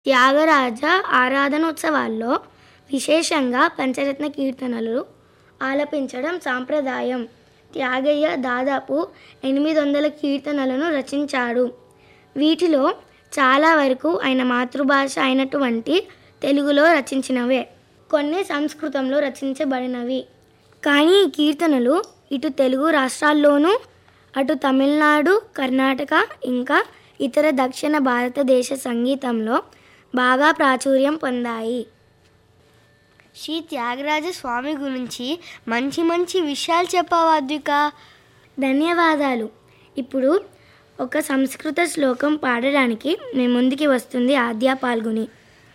త్యాగరాజ ఆరాధనోత్సవాల్లో విశేషంగా పంచరత్న కీర్తనలు ఆలపించడం సాంప్రదాయం త్యాగయ్య దాదాపు ఎనిమిది వందల కీర్తనలను రచించాడు వీటిలో చాలా వరకు ఆయన మాతృభాష అయినటువంటి తెలుగులో రచించినవే కొన్ని సంస్కృతంలో రచించబడినవి కానీ ఈ కీర్తనలు ఇటు తెలుగు రాష్ట్రాల్లోనూ అటు తమిళనాడు కర్ణాటక ఇంకా ఇతర దక్షిణ భారతదేశ సంగీతంలో బాగా ప్రాచుర్యం పొందాయి శ్రీ త్యాగరాజ స్వామి గురించి మంచి మంచి విషయాలు చెప్పావా అద్విక ధన్యవాదాలు ఇప్పుడు ఒక సంస్కృత శ్లోకం పాడడానికి మీ ముందుకి వస్తుంది ఆద్య పాల్గొని